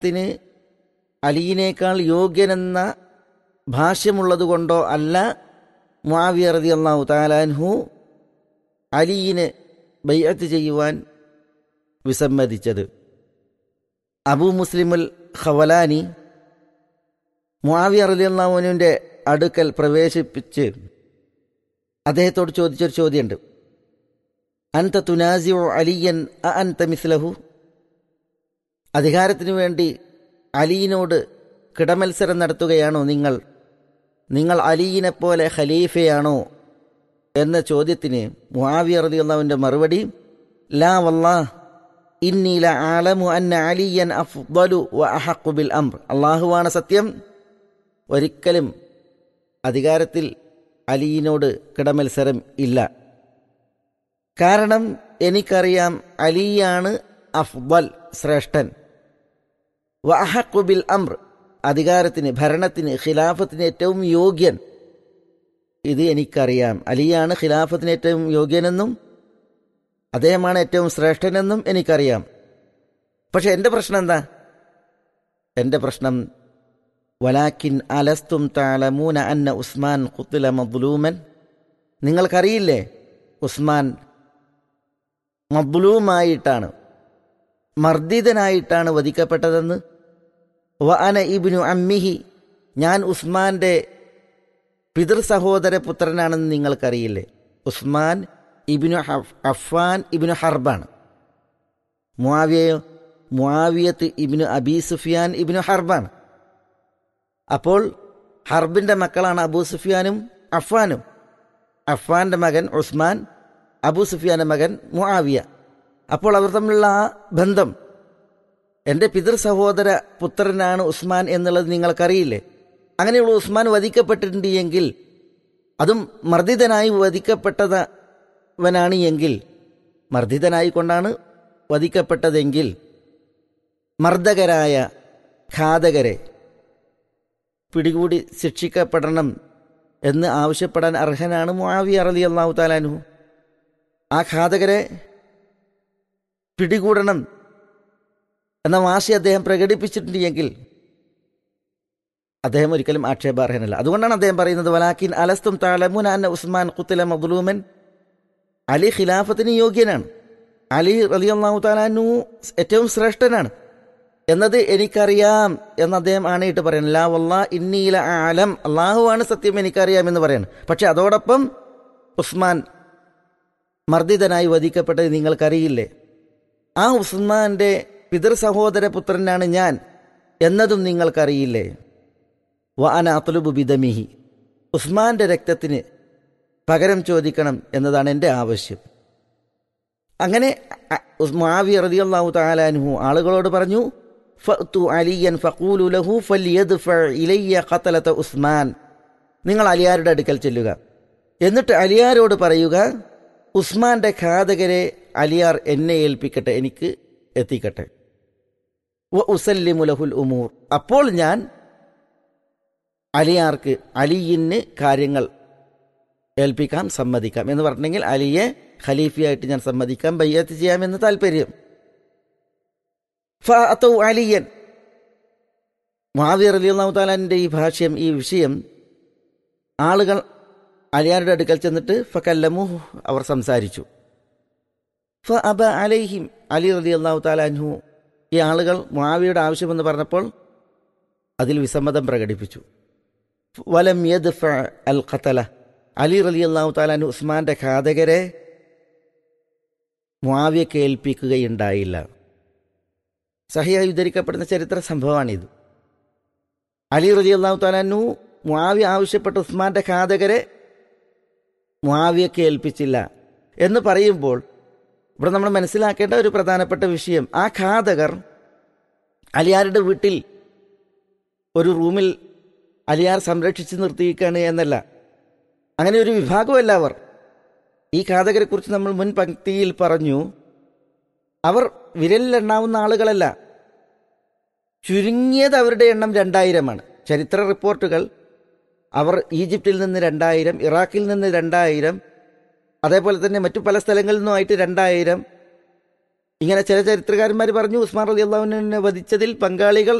ത്തിന് അലിയിനേക്കാൾ യോഗ്യനെന്ന ഭാഷ്യമുള്ളതുകൊണ്ടോ അല്ല മുആവിയ റളിയല്ലാഹു താലാൻഹു അലിയിന് ബൈഅത്ത് ചെയ്യുവാൻ വിസമ്മതിച്ചത് അബൂ മുസ്ലിമുൽ ഖവലാനി മുആവിയ റളിയല്ലാഹുവിൻ്റെ അടുക്കൽ പ്രവേശിപ്പിച്ച് അദ്ദേഹത്തോട് ചോദിച്ചൊരു ചോദ്യമുണ്ട് അൻത തുനാസിഉ അലിയൻ അ അൻത മിസ്ലഹു അധികാരത്തിനു വേണ്ടി അലിയിനോട് കിടമത്സരം നടത്തുകയാണോ നിങ്ങൾ നിങ്ങൾ അലിയിനെ പോലെ ഖലീഫയാണോ എന്ന ചോദ്യത്തിന് മുആവിയ റളിയല്ലാഹുവിൻ്റെ മറുപടി ലാ വല്ലാ ഇന്നി ല ആലമു അന്ന അലിയൻ അഫ്ദലു വ അഹഖു ബിൽ അംർ അള്ളാഹുവാണ് സത്യം ഒരിക്കലും അധികാരത്തിൽ അലിയിനോട് കിടമത്സരം ഇല്ല കാരണം എനിക്കറിയാം അലിയാണ് അഫ്ദൽ ശ്രേഷ്ഠൻ വ അഹഖു ബിൽ അംർ അധികാരത്തിന് ഭരണത്തിന് ഖിലാഫത്തിന് ഏറ്റവും യോഗ്യൻ ഇത് എനിക്കറിയാം അലിയാണ് ഖിലാഫത്തിന് ഏറ്റവും യോഗ്യനെന്നും അദ്ദേഹമാണ് ഏറ്റവും ശ്രേഷ്ഠനെന്നും എനിക്കറിയാം പക്ഷെ എൻ്റെ പ്രശ്നം എന്താ എൻ്റെ പ്രശ്നം വലാക്കിൻ അലസ്തും താലമൂന അന്ന ഉസ്മാൻ ഖുത്തില മദ്ലൂമൻ നിങ്ങൾക്കറിയില്ലേ ഉസ്മാൻ മദ്ലൂമായിട്ടാണ് മർദ്ദിതനായിട്ടാണ് വധിക്കപ്പെട്ടതെന്ന് വ അന ഇബ്നു അമ്മിഹി ഞാൻ ഉസ്മാന്റെ പിതൃ സഹോദര പുത്രനാണെന്ന് നിങ്ങൾക്കറിയില്ലേ ഉസ്മാൻ ഇബിനു അഫ്ഫാൻ ഇബിനു ഹർബാണ് മുആവിയയോ മുആവിയത്ത് ഇബിനു അബി സുഫിയാൻ ഇബിനു ഹർബാണ് അപ്പോൾ ഹർബിന്റെ മക്കളാണ് അബൂ സുഫിയാനും അഫ്ഫാനും അഫ്ഫാന്റെ മകൻ ഉസ്മാൻ അബൂ സുഫിയാന്റെ മകൻ മുആവിയ അപ്പോൾ അവർ തമ്മിലുള്ള ആ ബന്ധം എൻ്റെ പിതൃ സഹോദര പുത്രനാണ് ഉസ്മാൻ എന്നുള്ളത് നിങ്ങൾക്കറിയില്ലേ അങ്ങനെയുള്ള ഉസ്മാൻ വധിക്കപ്പെട്ടിട്ടുണ്ട് എങ്കിൽ അതും മർദ്ദിതനായി വധിക്കപ്പെട്ടതവനാണ് എങ്കിൽ മർദ്ദിതനായി കൊണ്ടാണ് വധിക്കപ്പെട്ടതെങ്കിൽ മർദ്ദകരായ ഘാതകരെ പിടികൂടി ശിക്ഷിക്കപ്പെടണം എന്ന് ആവശ്യപ്പെടാൻ അർഹനാണ് മുആവിയ റലി അള്ളാഹു താലാനു ആ ഘാതകരെ പിടികൂടണം എന്ന വാശി അദ്ദേഹം പ്രകടിപ്പിച്ചിട്ടുണ്ട് എങ്കിൽ അദ്ദേഹം ഒരിക്കലും ആക്ഷേപാർഹനല്ല അതുകൊണ്ടാണ് അദ്ദേഹം പറയുന്നത് വലാക്കിൻ അലസ്തും താലമുൻ അന്ന ഉസ്മാൻ കുത്തല മദ്ലൂമൻ അലി ഖിലാഫത്തിന് യോഗ്യനാണ് അലി റലി അള്ളാഹു താലാനു ഏറ്റവും ശ്രേഷ്ഠനാണ് എന്നത് എനിക്കറിയാം എന്ന് അദ്ദേഹം ആണയിട്ട് പറയുന്നത് ലാ വല്ലാ ഇന്നീല ആലം അള്ളാഹുവാണ് സത്യം എനിക്കറിയാം എന്ന് പറയാണ് പക്ഷെ അതോടൊപ്പം ഉസ്മാൻ മർദ്ദിതനായി വധിക്കപ്പെട്ടത് നിങ്ങൾക്കറിയില്ലേ ആ ഉസ്മാന്റെ പിതൃ സഹോദര പുത്രനാണ് ഞാൻ എന്നതും നിങ്ങൾക്കറിയില്ലേ വ അന അത്തുലുബു ബിദമിഹി ഉസ്മാന്റെ രക്തത്തിന് പകരം ചോദിക്കണം എന്നതാണ് എൻ്റെ ആവശ്യം അങ്ങനെ മാവി റളിയല്ലാഹു തആലാൻഹു ആളുകളോട് പറഞ്ഞു ഫഅ്തു അലിയൻ ഫഖൂലു ലഹു ഫല്യദ്ഫ ഇലയ്യ ഖതലത ഉസ്മാൻ നിങ്ങൾ അലിയാരുടെ അടുക്കൽ ചെല്ലുക എന്നിട്ട് അലിയാരോട് പറയുക ഉസ്മാന്റെ ഘാതകരെ അലിയാർ എന്നെ ഏൽപ്പിക്കട്ടെ എനിക്ക് എത്തിക്കട്ടെ വ ഉസല്ലിമു ലഹുൽ ഉമൂർ അപ്പോൾ ഞാൻ അലിയാർക്ക് അലിയിന് കാര്യങ്ങൾ ഏൽപ്പിക്കാം സമ്മതിക്കാം എന്ന് പറഞ്ഞെങ്കിൽ അലിയെ ഖലീഫയായിട്ട് ഞാൻ സമ്മതിക്കാം ബയ്യത്ത് ചെയ്യാമെന്ന് താല്പര്യം ഫഅത്തൗ അലിയൻ മാവിയർ അലി അള്ളാഹു താലാൻ്റെ ഈ ഭാഷ്യം ഈ വിഷയം ആളുകൾ അലിയാരുടെ അടുക്കൽ ചെന്നിട്ട് ഫക്കല്ലമു അവർ സംസാരിച്ചു ഫ അബ അലൈഹിം അലി റലി അള്ളാഹു താലാൻഹു ഈ ആളുകൾ മാവിയുടെ ആവശ്യമെന്ന് പറഞ്ഞപ്പോൾ അതിൽ വിസമ്മതം പ്രകടിപ്പിച്ചു വലം യദ് അൽ ഖത്തല അലി റലി അള്ളാഹു താലാൻ ഉസ്മാന്റെ ഘാതകരെ മുആവിയക്ക് ഏൽപ്പിക്കുകയുണ്ടായില്ല സഹിയായി ഉദ്ധരിക്കപ്പെടുന്ന ചരിത്ര സംഭവമാണിത് അലി റലി അള്ളാഹു താലാനു മുആവി ആവശ്യപ്പെട്ട ഉസ്മാന്റെ ഘാതകരെ മുആവിയക്ക് ഏൽപ്പിച്ചില്ല എന്ന് പറയുമ്പോൾ ഇവിടെ നമ്മൾ മനസ്സിലാക്കേണ്ട ഒരു പ്രധാനപ്പെട്ട വിഷയം ആ ഘാതകർ അലിയാരുടെ വീട്ടിൽ ഒരു റൂമിൽ അലിയാർ സംരക്ഷിച്ച് നിർത്തിയിരിക്കുകയാണ് എന്നല്ല അങ്ങനെ ഒരു വിഭാഗമല്ല അവർ ഈ ഘാതകരെ കുറിച്ച് നമ്മൾ മുൻ പങ്ക്തിയിൽ പറഞ്ഞു അവർ വിരലിലെണ്ണാവുന്ന ആളുകളല്ല ചുരുങ്ങിയത് അവരുടെ എണ്ണം രണ്ടായിരമാണ് ചരിത്ര റിപ്പോർട്ടുകൾ അവർ ഈജിപ്തിൽ നിന്ന് രണ്ടായിരം ഇറാഖിൽ നിന്ന് രണ്ടായിരം അതേപോലെ തന്നെ മറ്റു പല സ്ഥലങ്ങളിൽ നിന്നുമായിട്ട് രണ്ടായിരം ഇങ്ങനെ ചില ചരിത്രകാരന്മാർ പറഞ്ഞു ഉസ്മാൻ റലി അള്ളാഹുവിനെ വധിച്ചതിൽ പങ്കാളികൾ